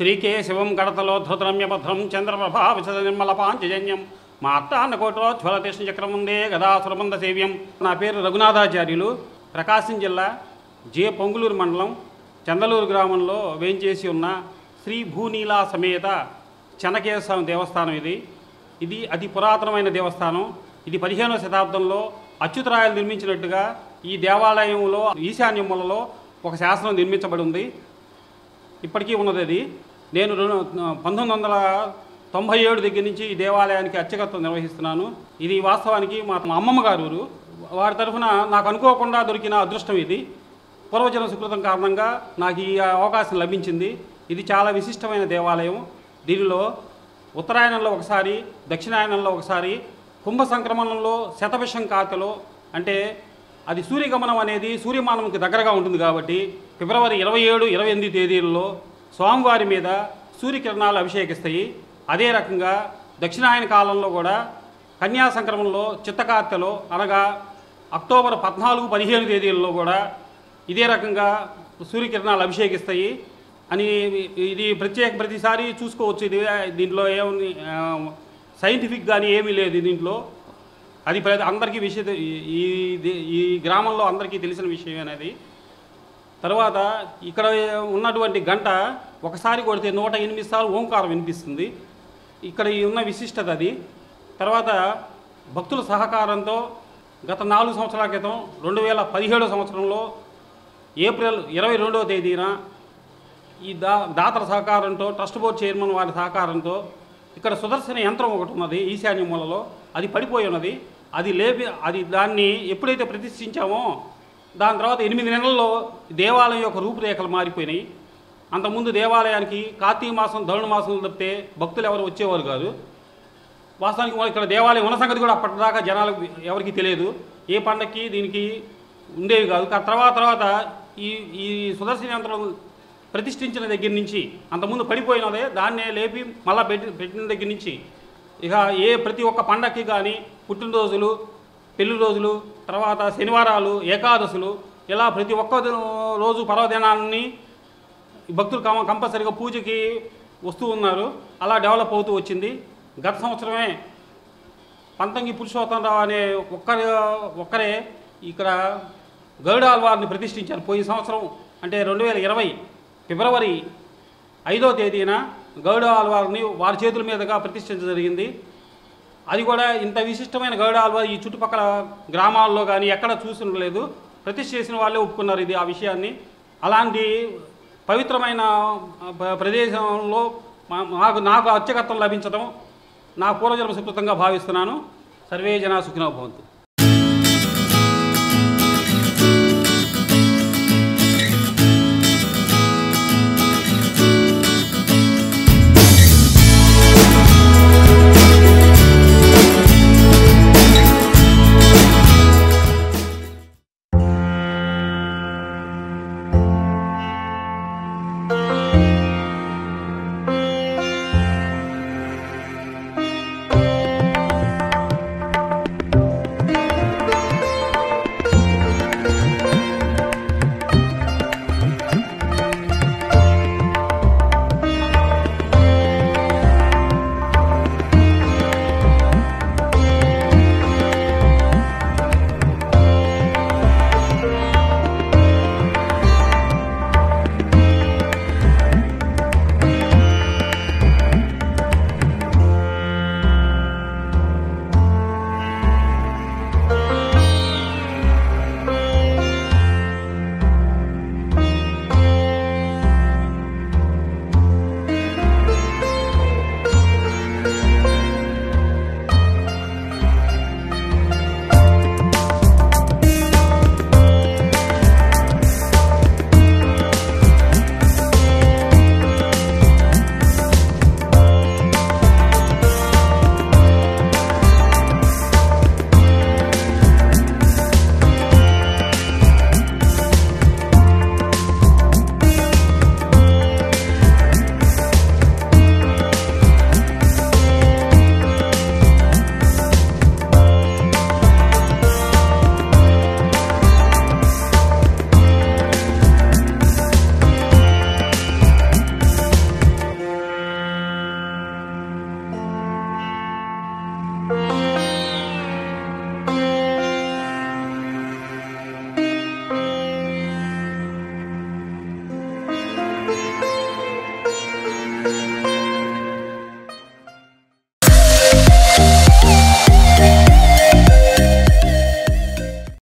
శ్రీకేశవం గడతలోద్ధృతరమ్యపథం చంద్రప్రభా విశద నిర్మల పాంచజన్యం మా అత్త అన్నకోటోజ్వల తీష్ణ చక్రం ఉందే గదాసురబంధ సేవ్యం నా పేరు రఘునాథాచార్యులు ప్రకాశం జిల్లా జే పొంగులూరు మండలం చందలూరు గ్రామంలో వేంచేసి ఉన్న శ్రీ భూనీలా సమేత చెన్నకేశవ దేవస్థానం ఇది ఇది అతి పురాతనమైన దేవస్థానం ఇది పదిహేనవ శతాబ్దంలో అచ్యుతరాయలు నిర్మించినట్టుగా ఈ దేవాలయంలో ఈశాన్య మూలలో ఒక శాసనం నిర్మించబడి ఉంది ఇప్పటికీ ఉన్నది అది నేను రెండు- పంతొమ్మిది వందల తొంభై ఏడు దగ్గర నుంచి ఈ దేవాలయానికి అర్చకత్వం నిర్వహిస్తున్నాను ఇది వాస్తవానికి మా మా అమ్మమ్మ గారు ఊరు వారి తరఫున నాకు అనుకోకుండా దొరికిన అదృష్టం ఇది పూర్వజన సుకృతం కారణంగా నాకు ఈ అవకాశం లభించింది ఇది చాలా విశిష్టమైన దేవాలయం దీనిలో ఉత్తరాయణంలో ఒకసారి దక్షిణాయనంలో ఒకసారి కుంభ సంక్రమణంలో శతభిషం కాతలో అంటే అది సూర్యగమనం అనేది సూర్యమానంకి దగ్గరగా ఉంటుంది కాబట్టి ఫిబ్రవరి ఇరవై ఏడు ఇరవై ఎనిమిది తేదీలలో స్వామివారి మీద సూర్యకిరణాలు అభిషేకిస్తాయి అదే రకంగా దక్షిణాయన కాలంలో కూడా కన్యా సంక్రమణలో చిత్తకార్తెలో అనగా అక్టోబర్ పద్నాలుగు పదిహేను తేదీలలో కూడా ఇదే రకంగా సూర్యకిరణాలు అభిషేకిస్తాయి అని ఇది ప్రత్యేక ప్రతిసారి చూసుకోవచ్చు ఇది దీంట్లో ఏముంది ఆ, సైంటిఫిక్ కానీ ఏమీ లేదు దీంట్లో అది ప్ర- అందరికీ విషయ ఈ ఈ- ఈ గ్రామంలో అందరికీ తెలిసిన విషయం అనేది తర్వాత ఇక్కడ ఉన్నటువంటి గంట ఒకసారి కొడితే నూట ఎనిమిది సార్లు ఓంకారం వినిపిస్తుంది ఇక్కడ ఈ ఉన్న విశిష్టత అది తర్వాత భక్తుల సహకారంతో గత నాలుగు సంవత్సరాల క్రితం రెండు వేల పదిహేడో సంవత్సరంలో ఏప్రిల్ ఇరవై రెండవ తేదీన ఈ దా దాతల సహకారంతో ట్రస్ట్ బోర్డ్ చైర్మన్ వారి సహకారంతో ఇక్కడ సుదర్శన యంత్రం ఒకటి ఉన్నది ఈశాన్య మూలలో అది పడిపోయి ఉన్నది అది లేపి అది దాన్ని ఎప్పుడైతే ప్రతిష్ఠించామో దాని తర్వాత ఎనిమిది నెలల్లో దేవాలయం యొక్క రూపురేఖలు మారిపోయినాయి అంతకుముందు దేవాలయానికి కార్తీక మాసం ధనుడు మాసం తప్పితే భక్తులు ఎవరు వచ్చేవారు కాదు వాస్తవానికి మన ఇక్కడ దేవాలయం ఉన్న సంగతి కూడా అప్పటిదాకా జనాలకు ఎవరికి తెలియదు ఏ పండక్కి దీనికి ఉండేవి కాదు కా- తర్వాత తర్వాత ఈ ఈ సుదర్శన యంత్రం ప్రతిష్ఠించిన దగ్గర నుంచి అంతకుముందు పడిపోయినదే దాన్నే లేపి మళ్ళీ పెట్టి పెట్టిన దగ్గర నుంచి ఇక ఏ ప్రతి ఒక్క పండక్కి కానీ పుట్టినరోజులు పెళ్లి రోజులు తర్వాత శనివారాలు ఏకాదశులు ఇలా ప్రతి ఒక్క ది- రోజు పర్వదినాన్ని ఈ భక్తులు కం కంపల్సరిగా పూజకి వస్తూ ఉన్నారు అలా డెవలప్ అవుతూ వచ్చింది గత సంవత్సరమే పంతంగి పురుషోత్తమరావు అనే ఒక్కరే ఒక్కరే ఇక్కడ గరుడాల్ వారిని ప్రతిష్ఠించారు పోయిన సంవత్సరం అంటే రెండు వేల ఇరవై ఫిబ్రవరి ఐదో తేదీన గరుడ ఆల్వార్ని వారి చేతుల మీదుగా ప్రతిష్ఠించడం జరిగింది అది కూడా ఇంత విశిష్టమైన గరుడ ఆల్వార్ ఈ చుట్టుపక్కల గ్రామాల్లో కానీ ఎక్కడ చూసి ఉండలేదు ప్రతిష్ఠ చేసిన వాళ్ళే ఒప్పుకున్నారు ఇది ఆ విషయాన్ని అలాంటి పవిత్రమైన ప- ప్రదేశంలో మా- నాకు నాకు అత్యకత్వం లభించడం నా పూర్వజన్మ సుకృతంగా భావిస్తున్నాను సర్వే జనా సుఖినో భవంతు